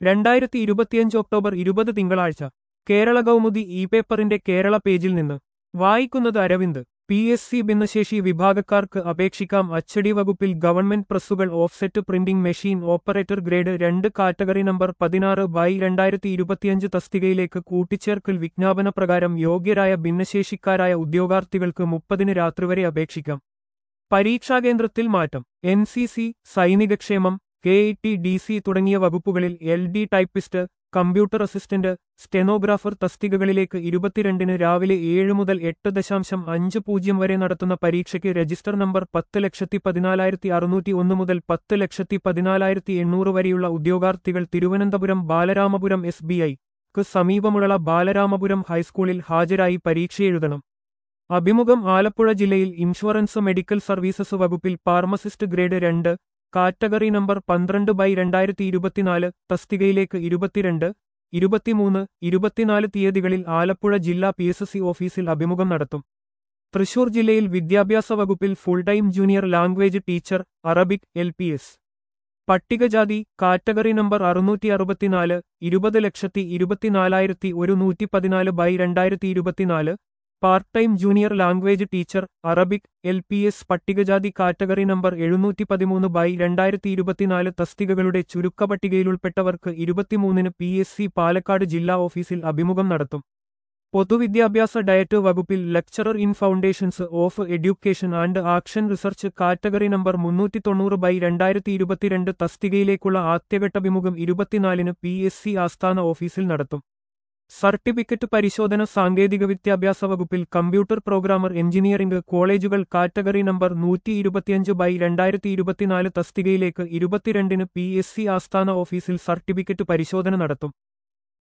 രണ്ടായിരത്തി ഇരുപത്തിയഞ്ച് ഒക്ടോബർ ഇരുപത് തിങ്കളാഴ്ച കേരള കൗമുദി ഇ പേപ്പറിന്റെ കേരള പേജിൽ നിന്ന് വായിക്കുന്നത് അരവിന്ദ് പി എസ് സി ഭിന്നശേഷി വിഭാഗക്കാർക്ക് അപേക്ഷിക്കാം അച്ചടി വകുപ്പിൽ ഗവൺമെന്റ് പ്രസ്സുകൾ offset printing machine operator grade രണ്ട് കാറ്റഗറി നമ്പർ പതിനാറ് ബൈ രണ്ടായിരത്തി ഇരുപത്തിയഞ്ച് തസ്തികയിലേക്ക് കൂട്ടിച്ചേർക്കൽ വിജ്ഞാപന പ്രകാരം യോഗ്യരായ ഭിന്നശേഷിക്കാരായ ഉദ്യോഗാർത്ഥികൾക്ക് മുപ്പതിന് രാത്രി വരെ അപേക്ഷിക്കാം പരീക്ഷാകേന്ദ്രത്തിൽ മാറ്റം എൻ സി സി സൈനികക്ഷേമം K E T D C തുടങ്ങിയ വകുപ്പുകളിൽ L D typist computer assistant stenographer തസ്തികകളിലേക്ക് ഇരുപത്തിരണ്ടിന് രാവിലെ ഏഴ് മുതൽ എട്ട് ദശാംശം അഞ്ച് പൂജ്യം വരെ നടത്തുന്ന പരീക്ഷയ്ക്ക് രജിസ്റ്റർ നമ്പർ പത്ത് ലക്ഷത്തി പതിനാലായിരത്തി അറുന്നൂറ്റി ഒന്ന് മുതൽ പത്ത് ലക്ഷത്തി പതിനാലായിരത്തി എണ്ണൂറ് വരെയുള്ള ഉദ്യോഗാർത്ഥികൾ തിരുവനന്തപുരം ബാലരാമപുരം എസ് ബി ഐക്ക് സമീപമുള്ള ബാലരാമപുരം ഹൈസ്കൂളിൽ ഹാജരായി പരീക്ഷയെഴുതണം അഭിമുഖം ആലപ്പുഴ ജില്ലയിൽ ഇൻഷുറൻസ് മെഡിക്കൽ സർവീസസ് വകുപ്പിൽ ഫാർമസിസ്റ്റ് ഗ്രേഡ് രണ്ട് കാറ്റഗറി നമ്പർ പന്ത്രണ്ട് ബൈ രണ്ടായിരത്തി ഇരുപത്തിനാല് തസ്തികയിലേക്ക് ഇരുപത്തിരണ്ട് ഇരുപത്തിമൂന്ന് ഇരുപത്തിനാല് തീയതികളിൽ ആലപ്പുഴ ജില്ലാ പി എസ് സി ഓഫീസിൽ അഭിമുഖം നടത്തും തൃശൂർ ജില്ലയിൽ വിദ്യാഭ്യാസ വകുപ്പിൽ full time junior language teacher Arabic L P S പട്ടികജാതി കാറ്റഗറി നമ്പർ അറുന്നൂറ്റി അറുപത്തിനാല് ഇരുപത് ലക്ഷത്തി ഇരുപത്തിനാലായിരത്തി ഒരു നൂറ്റി പതിനാല് ബൈ രണ്ടായിരത്തി ഇരുപത്തിനാല് part time junior language teacher Arabic L P S പട്ടികജാതി കാറ്റഗറി നമ്പർ എഴുന്നൂറ്റി പതിമൂന്ന് ബൈ രണ്ടായിരത്തി ഇരുപത്തിനാല് തസ്തികകളുടെ ചുരുക്കപട്ടികയിലുൾപ്പെട്ടവർക്ക് ഇരുപത്തിമൂന്നിന് പി എസ് സി പാലക്കാട് ജില്ലാ ഓഫീസിൽ അഭിമുഖം നടത്തും പൊതുവിദ്യാഭ്യാസ ഡയറ്റ് വകുപ്പിൽ lecturer in foundations of education and action research category number മുന്നൂറ്റി തൊണ്ണൂറ് ബൈ രണ്ടായിരത്തി ഇരുപത്തിരണ്ട് തസ്തികയിലേക്കുള്ള ആദ്യഘട്ടഭിമുഖം ഇരുപത്തിനാലിന് പി എസ് സി ആസ്ഥാന ഓഫീസിൽ നടത്തും സർട്ടിഫിക്കറ്റ് പരിശോധന സാങ്കേതിക വിദ്യാഭ്യാസ വകുപ്പിൽ കമ്പ്യൂട്ടർ പ്രോഗ്രാമർ എഞ്ചിനീയറിംഗ് കോളേജുകൾ കാറ്റഗറി നമ്പർ നൂറ്റി ഇരുപത്തിയഞ്ച് ബൈ രണ്ടായിരത്തി ഇരുപത്തിനാല് തസ്തികയിലേക്ക് ഇരുപത്തിരണ്ടിന് പി എസ് സി ആസ്ഥാന ഓഫീസിൽ സർട്ടിഫിക്കറ്റ് പരിശോധന നടത്തും